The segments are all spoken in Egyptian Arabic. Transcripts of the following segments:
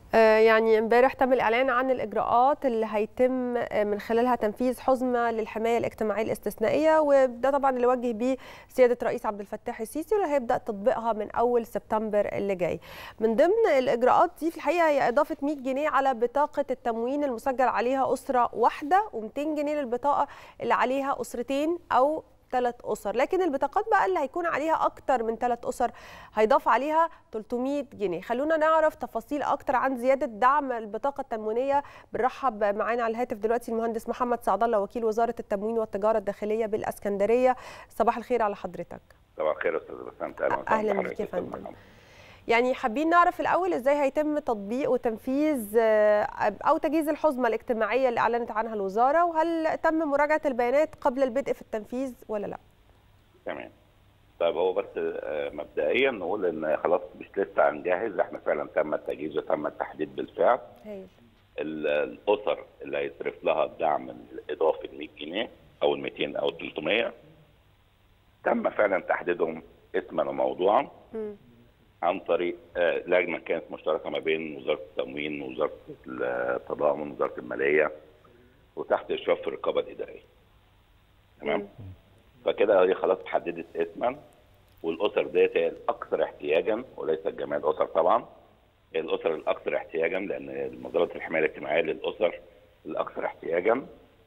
يعني امبارح تم الاعلان عن الاجراءات اللي هيتم من خلالها تنفيذ حزمه للحمايه الاجتماعيه الاستثنائيه وده طبعا اللي وجه بيه سياده الرئيس عبد الفتاح السيسي واللي هيبدا تطبيقها من اول سبتمبر اللي جاي. من ضمن الاجراءات دي في الحقيقه هي اضافه 100 جنيه على بطاقه التموين المسجل عليها اسره واحده و200 جنيه للبطاقه اللي عليها اسرتين او ثلاث اسر لكن البطاقات بقى اللي هيكون عليها اكتر من ثلاث اسر هيضاف عليها 300 جنيه خلونا نعرف تفاصيل اكتر عن زياده دعم البطاقه التموينيه بنرحب معانا على الهاتف دلوقتي المهندس محمد سعد الله وكيل وزاره التموين والتجاره الداخليه بالاسكندريه صباح الخير على حضرتك صباح الخير يا استاذ بسام اهلا اهلا بك يا فندم يعني حابين نعرف الاول ازاي هيتم تطبيق وتنفيذ او تجهيز الحزمه الاجتماعيه اللي اعلنت عنها الوزاره وهل تم مراجعه البيانات قبل البدء في التنفيذ ولا لا؟ تمام. طيب هو بس مبدئيا نقول ان خلاص مش لسه هنجهز احنا فعلا تم التجهيز وتم التحديد بالفعل. هيل. الاسر اللي هيصرف لها الدعم الاضافي ال 100 جنيه او ال 200 او ال 300 تم فعلا تحديدهم اسما وموضوعا. م. عن طريق لجنه كانت مشتركه ما بين وزاره التموين ووزاره التضامن ووزاره الماليه وتحت اشراف الرقابه الاداريه. تمام؟ فكده هي خلاص اتحددت اسما والاسر ديت هي الاكثر احتياجا وليست جميع الاسر طبعا. هي الاسر الاكثر احتياجا لان مبادره الحمايه الاجتماعيه للاسر الاكثر احتياجا.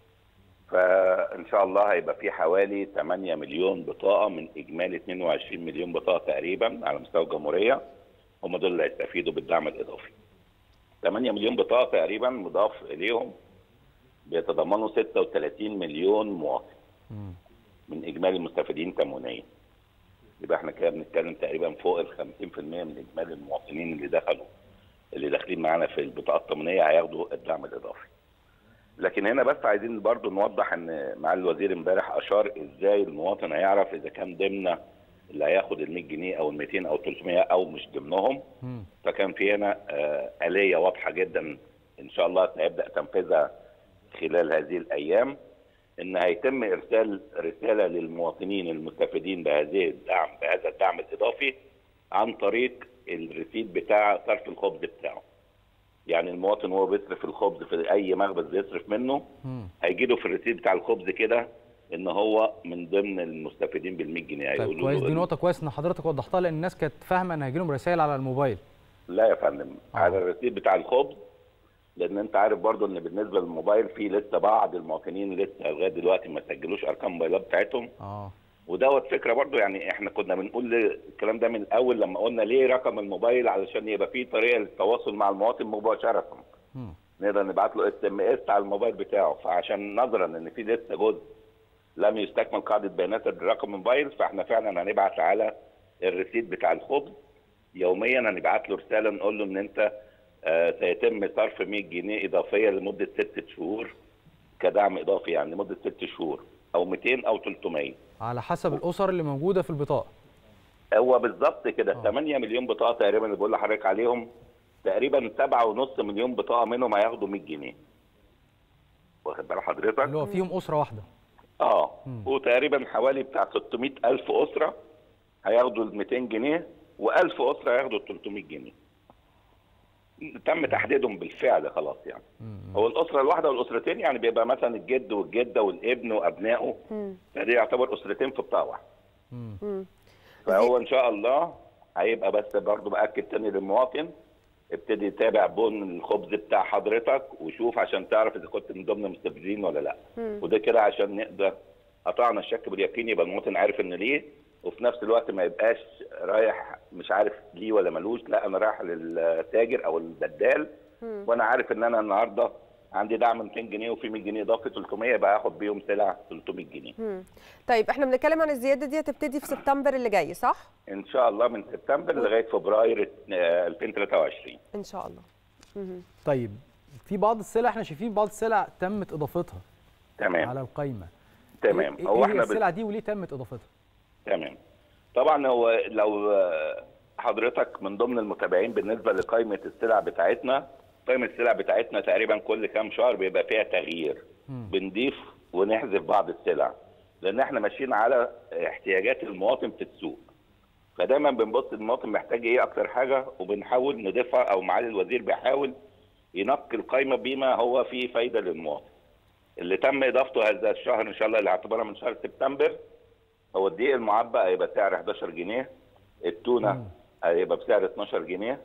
فان شاء الله هيبقى في حوالي 8 مليون بطاقه من اجمالي 22 مليون بطاقه تقريبا على مستوى الجمهوريه هم دول اللي هيستفيدوا بالدعم الاضافي. 8 مليون بطاقه تقريبا مضاف اليهم بيتضمنوا 36 مليون مواطن من اجمالي المستفيدين تموينيا. يبقى احنا كده بنتكلم تقريبا فوق ال 50% من اجمالي المواطنين اللي دخلوا اللي داخلين معانا في البطاقه التموينيه هياخدوا الدعم الاضافي. لكن هنا بس عايزين برضو نوضح ان معالي الوزير امبارح اشار ازاي المواطن هيعرف اذا كان ضمن اللي هياخد ال 100 جنيه او ال 200 او 300 او مش ضمنهم فكان في هنا آه اليه واضحه جدا ان شاء الله هيبدا تنفيذها خلال هذه الايام ان هيتم ارسال رساله للمواطنين المستفيدين بهذه الدعم بهذا الدعم الاضافي عن طريق الريسيت بتاع صرف الخبز بتاعه. يعني المواطن وهو بيصرف الخبز في اي مخبز بيصرف منه هيجي له في الريسيت بتاع الخبز كده ان هو من ضمن المستفيدين بال 100 جنيه طيب كويس دي نقطه كويس ان حضرتك وضحتها لان الناس كانت فاهمه ان هيجي لهم رسائل على الموبايل لا يا فندم آه. على الريسيت بتاع الخبز لان انت عارف برضو ان بالنسبه للموبايل في لسه بعض المواطنين لسه لغايه دلوقتي ما سجلوش ارقام الموبايلات بتاعتهم اه ودوت فكره برضو يعني احنا كنا بنقول الكلام ده من الاول لما قلنا ليه رقم الموبايل علشان يبقى فيه طريقه للتواصل مع المواطن مباشره نقدر نبعت له اس ام اس على الموبايل بتاعه فعشان نظرا ان في لسه جزء لم يستكمل قاعده بيانات الرقم الموبايل فاحنا فعلا هنبعت على الريسيت بتاع الخبز يوميا هنبعت له رساله نقول له ان انت آه سيتم صرف 100 جنيه اضافيه لمده ست شهور كدعم اضافي يعني لمده ست شهور او 200 او 300 على حسب الاسر اللي موجوده في البطاقه هو بالظبط كده 8 مليون بطاقه تقريبا اللي بقول لحضرتك عليهم تقريبا 7.5 مليون بطاقه منهم هياخدوا 100 جنيه واخد بال حضرتك اللي هو فيهم اسره واحده اه وتقريبا حوالي بتاع 600 الف اسره هياخدوا ال 200 جنيه و1000 اسره هياخدوا ال 300 جنيه تم تحديدهم بالفعل خلاص يعني مم. هو الاسره الواحده والاسرتين يعني بيبقى مثلا الجد والجده والابن وابنائه فدي يعتبر اسرتين في بطاقه واحده مم. فهو ان شاء الله هيبقى بس برضه باكد تاني للمواطن ابتدي تابع بون الخبز بتاع حضرتك وشوف عشان تعرف اذا كنت من ضمن المستفيدين ولا لا مم. وده كده عشان نقدر قطعنا الشك باليقين يبقى المواطن عارف ان ليه وفي نفس الوقت ما يبقاش رايح مش عارف ليه ولا ملوش لا انا رايح للتاجر او البدال مم. وانا عارف ان انا النهارده عندي دعم 200 جنيه وفي 100 جنيه اضافه 300 يبقى هاخد بيهم سلع 300 جنيه مم. طيب احنا بنتكلم عن الزياده دي هتبتدي في سبتمبر اللي جاي صح؟ ان شاء الله من سبتمبر لغايه فبراير آه، 2023 ان شاء الله مم. طيب في بعض السلع احنا شايفين بعض السلع تمت اضافتها تمام على القائمه تمام ايه, هو إيه هي احنا بن- السلع دي وليه تمت اضافتها تمام طبعا هو لو آه، حضرتك من ضمن المتابعين بالنسبه لقائمه السلع بتاعتنا قائمه السلع بتاعتنا تقريبا كل كام شهر بيبقى فيها تغيير مم. بنضيف ونحذف بعض السلع لان احنا ماشيين على احتياجات المواطن في السوق فدايما بنبص المواطن محتاج ايه اكتر حاجه وبنحاول نضيفها او معالي الوزير بيحاول ينقي القائمه بما هو فيه فايده للمواطن. اللي تم اضافته هذا الشهر ان شاء الله اللي اعتبرها من شهر سبتمبر هو الدقيق المعبأ هيبقى سعر 11 جنيه التونه هيبقى بسعر 12 جنيه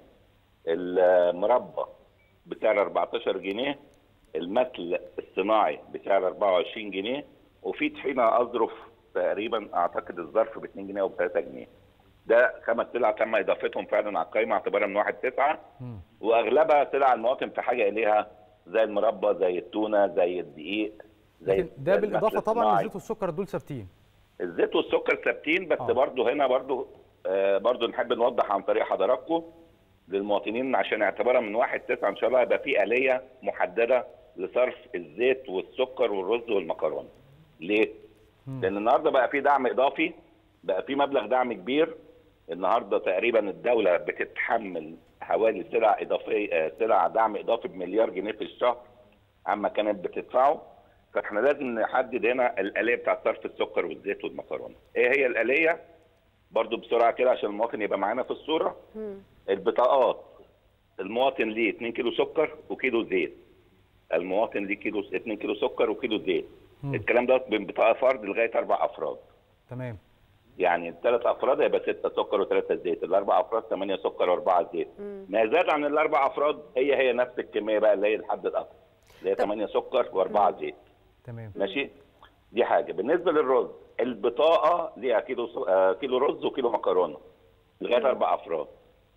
المربى بسعر 14 جنيه المثل الصناعي بسعر 24 جنيه وفي طحينه اظرف تقريبا اعتقد الظرف ب 2 جنيه او ب 3 جنيه ده خمس سلع تم اضافتهم فعلا على القائمه اعتبارا من 1 9 واغلبها سلع المواطن في حاجه اليها زي المربى زي التونه زي الدقيق زي لكن ده زي بالاضافه المثل طبعا الصناعي. للزيت والسكر دول ثابتين الزيت والسكر ثابتين بس آه. برضه هنا برضه آه برضه نحب نوضح عن طريق حضراتكم للمواطنين عشان اعتبارا من 1 9 ان شاء الله هيبقى في آلية محددة لصرف الزيت والسكر والرز والمكرونة. ليه؟ لأن النهارده بقى في دعم إضافي بقى في مبلغ دعم كبير النهارده تقريبا الدولة بتتحمل حوالي سلع إضافية آه، سلع دعم إضافي بمليار جنيه في الشهر عما كانت بتدفعه فاحنا لازم نحدد هنا الآلية بتاعت صرف السكر والزيت والمكرونة. إيه هي الآلية؟ برضو بسرعة كده عشان المواطن يبقى معانا في الصورة. البطاقات المواطن ليه 2 كيلو سكر وكيلو زيت. المواطن ليه كيلو 2 كيلو سكر وكيلو زيت. الكلام ده من بطاقة فرد لغاية أربع أفراد. تمام يعني الثلاث افراد هيبقى ستة سكر وثلاثة زيت، الاربع افراد ثمانية سكر واربعة زيت. ما زاد عن الاربع افراد هي هي نفس الكمية بقى اللي هي الحد الاقصى. اللي هي طب- ثمانية سكر واربعة زيت. تمام ماشي؟ دي حاجة، بالنسبة للرز البطاقة ليها كيلو س- آه، كيلو رز وكيلو مكرونة لغاية اربع افراد.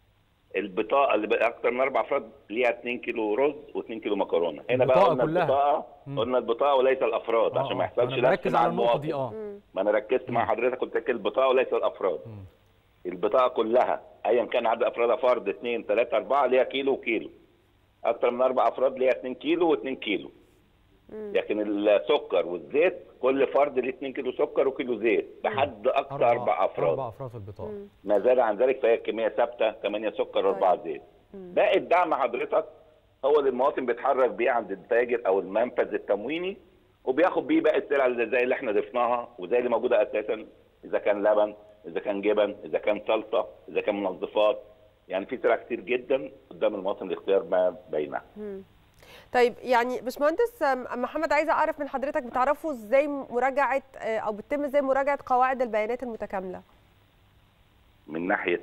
البطاقة اللي بقى اكتر من اربع افراد ليها 2 كيلو رز و2 كيلو مكرونة. هنا بقى البطاقة قلنا كلها. البطاقة مم. قلنا البطاقة وليس الافراد آه، عشان ما آه. يحصلش انا لبس بركز مع على النقطه المواطن. دي اه ما انا ركزت مع حضرتك قلت لك البطاقه وليس الافراد مم. البطاقه كلها ايا كان عدد افرادها فرد اثنين ثلاثه اربعه ليها كيلو وكيلو اكثر من اربع افراد ليها 2 كيلو و2 كيلو لكن السكر والزيت كل فرد ليه 2 كيلو سكر وكيلو زيت بحد اقصى اربع افراد اربع افراد في البطاقه ما زاد عن ذلك فهي الكميه ثابته 8 سكر واربعه زيت باقي الدعم حضرتك هو اللي المواطن بيتحرك بيه عند التاجر او المنفذ التمويني وبياخد بيه باقي السلع اللي زي اللي احنا ضفناها وزي اللي موجوده اساسا اذا كان لبن اذا كان جبن اذا كان سلطه اذا كان منظفات يعني في سلع كتير جدا قدام المواطن لاختيار ما بينها طيب يعني باشمهندس آم، محمد عايزه اعرف من حضرتك بتعرفوا ازاي مراجعه آه، او بتتم ازاي مراجعه قواعد البيانات المتكامله من ناحيه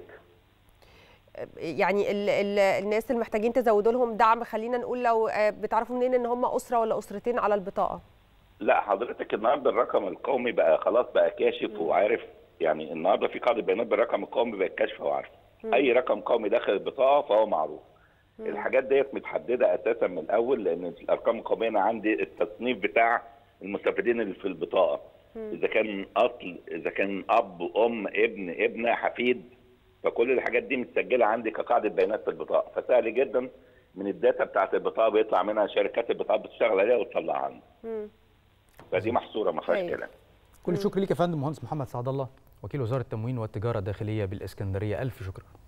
يعني ال ال الناس اللي محتاجين تزودوا لهم دعم خلينا نقول لو آه، بتعرفوا منين ان هم اسره ولا اسرتين على البطاقه لا حضرتك النهارده الرقم القومي بقى خلاص بقى كاشف وعارف يعني النهارده في قاعده بيانات بالرقم القومي بقت كاشفه وعارفه اي رقم قومي داخل البطاقه فهو معروف الحاجات ديت متحدده اساسا من الاول لان الارقام القوميه انا عندي التصنيف بتاع المستفيدين اللي في البطاقه اذا كان اصل اذا كان اب ام ابن ابنه حفيد فكل الحاجات دي متسجله عندي كقاعده بيانات في البطاقه فسهل جدا من الداتا بتاعت البطاقه بيطلع منها شركات البطاقه بتشتغل عليها وتطلع عندي مم. فدي محصوره ما فيهاش طيب. كلام كل الشكر ليك يا فندم مهندس محمد سعد الله وكيل وزاره التموين والتجاره الداخليه بالاسكندريه الف شكر